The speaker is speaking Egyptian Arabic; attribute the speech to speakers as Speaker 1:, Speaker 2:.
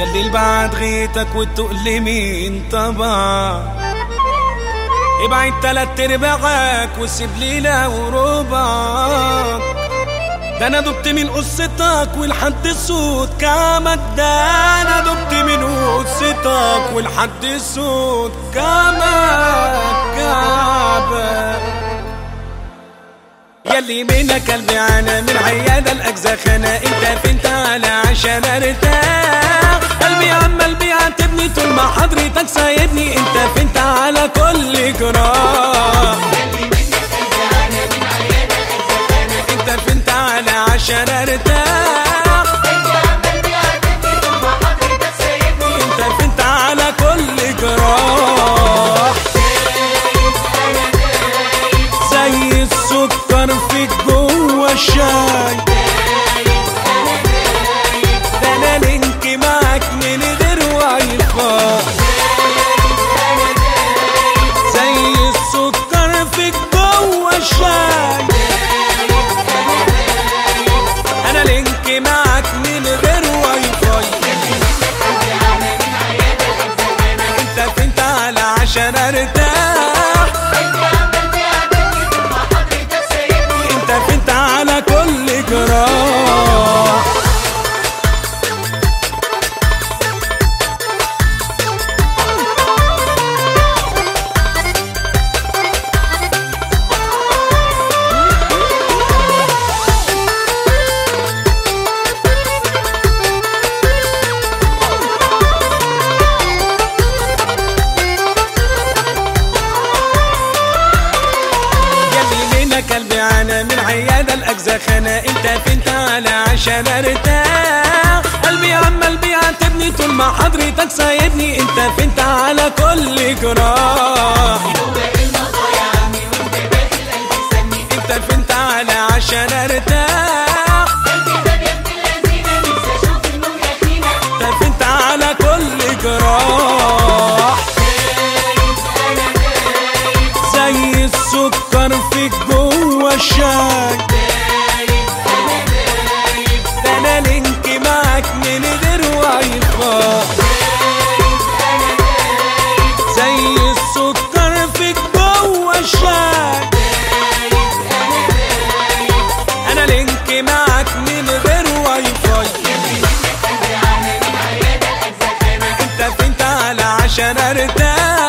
Speaker 1: يلي البعد غيتك وتقول مين طبعا ابعد تلات ارباعك وسيب لي لو ربعك ده انا دبت من قصتك ولحد الصوت كامك ده انا دبت من قصتك ولحد الصوت كامك كعبك يلي منك قلبي انا من عيادة الاجزخانة انت فين تعالى عشان ارتاح قلبي عمال بيعاتبني طول ما حضرتك سايبني انت فين تعالى كل جراح انت فين تعالى عشان ارتاح انت فين تعالى كل جراح زي السكر فيك جوه الشاي ده انا لينك معاك من غير واي فاي زي السكر فيك جوه الشاي انا لينك معاك من غير واي فاي انت فين تعالى عشان ارتاح انت فين تعالى كل جراح يلي منك قلبي انا من عيادة الاجزخانة انت فين تعالى عشان ارتاح قلبي عمال بيعاتبني طول ما حضرتك سايبني انت فين تعالى كل جراح انت فين تعالى عشان ارتاح انت فين تعالى كل جراح زي السكر فيك جوه الشاي ده انا لينك معاك من غير واي فاي زي السكر فيك جوه الشاي انا لينك معاك من غير واي فاي انت فين تعالى عشان ارتاح